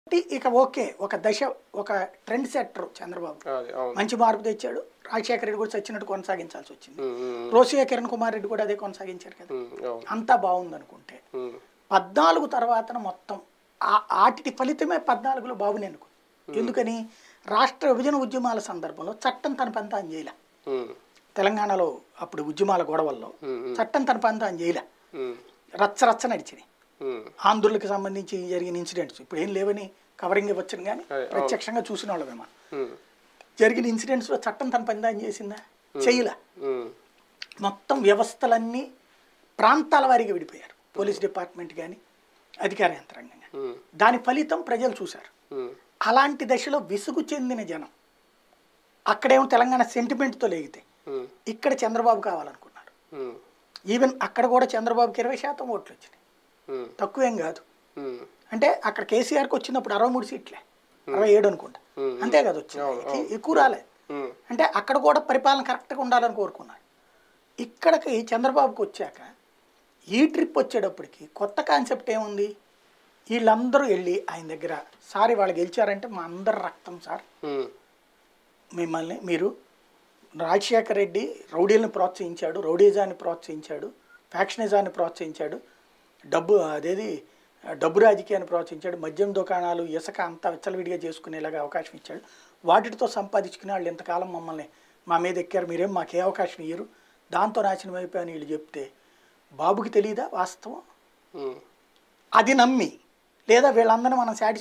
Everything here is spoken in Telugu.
ఇక ఓకే ఒక దశ ఒక ట్రెండ్ సెట్టర్ చంద్రబాబు అది అవును మంచి మార్పు తెచ్చాడు రాజశేఖర రెడ్డి కూడా చచ్చినట్టు కొనసాగించాల్సి వచ్చింది ఉమ్, ఉమ్, రోసియా కిరణ్ కుమార్ రెడ్డి కూడా అదే కొనసాగించారు కదా ఉమ్, అవును అంతా బాగుంది అనుకుంటే ఉమ్, పద్నాలుగు తర్వాతన మొత్తం ఆ- ఆటిటి ఫలితమే పద్నాలుగులో బాబుని ఎన్నుకుంది ఎందుకని రాష్ట్ర విభజన ఉద్యమాల సందర్భంలో చట్టం తన పని తాను చేయలే ఉమ్, తెలంగాణలో అప్పుడు ఉద్యమాల గొడవల్లో ఉమ్, చట్టం తన పని తాను చేయలే ఉమ్, రచ్చ రచ్చ నడిచినాయి ఉమ్, ఆంధ్రులకు సంబంధించి జరిగిన ఇన్సిడెంట్స్ ఇప్పుడు ఏం లేవని కవరింగ్ ఇవ్వచ్చును కానీ అదే, అవును. ప్రత్యక్షంగా చూసిన వాళ్ళమే మనం ఉమ్, జరిగిన ఇన్సిడెంట్స్లో చట్టం తన పని తాను చేసిందా చేయలే ఉమ్, మొత్తం వ్యవస్థలన్నీ ప్రాంతాల వారీగా విడిపోయారు పోలీస్ డిపార్ట్మెంట్ కానీ అధికార యంత్రాంగం కానీ ఉమ్, దాని ఫలితం ప్రజలు చూశారు ఉమ్, అలాంటి దశలో విసుగు చెందిన జనం అక్కడేమో తెలంగాణ సెంటిమెంట్తో లేగితే ఉమ్, ఇక్కడ చంద్రబాబు కావాలనుకున్నారు ఉమ్, ఈవెన్ అక్కడ కూడా చంద్రబాబుకి ఇరవై శాతం ఓట్లు వచ్చినాయి ఉమ్, తక్కువేం కాదు ఉమ్, అంటే అక్కడ కేసీఆర్కి వచ్చినప్పుడు అరవై మూడు సీట్లే అరవై ఏడు అనుకుంటా ఉమ్, అంతే కదా వచ్చింది అవును, అవును. ఎక్కువ రాలేదు ఉమ్, అంటే అక్కడ కూడా పరిపాలన కరెక్ట్గా ఉండాలని కోరుకున్నారు ఇక్కడికి చంద్రబాబుకి వచ్చాక ఈ ట్రిప్ వచ్చేటప్పటికి కొత్త కాన్సెప్ట్ ఏముంది వీళ్ళందరూ వెళ్ళి ఆయన దగ్గర సార్ వాళ్ళు గెలిచారంటే మా అందరి రక్తం సార్ ఉమ్, మిమ్మల్ని మీరు రాజశేఖర రెడ్డి రౌడీలను ప్రోత్సహించాడు రౌడీజాన్ని ప్రోత్సహించాడు ఫ్యాక్షనిజాన్ని ప్రోత్సహించాడు డబ్బు అదేది డబ్బు రాజకీయాన్ని ప్రోత్సహించాడు మద్యం దుకాణాలు ఇసుక అంతా విచ్చలవిడిగా చేసుకునేలాగా అవకాశం ఇచ్చాడు వాటితో సంపాదించుకునే వాళ్ళు ఇంతకాలం మమ్మల్ని మా మీద ఎక్కారు మీరేం మాకే అవకాశం ఇయ్యరు దాంతో నాశనం అయిపోయాని వీళ్ళు చెప్తే బాబుకి తెలియదా వాస్తవం ఉమ్, అది నమ్మి లేదా వీళ్ళందరినీ మనం సాటిస్ఫై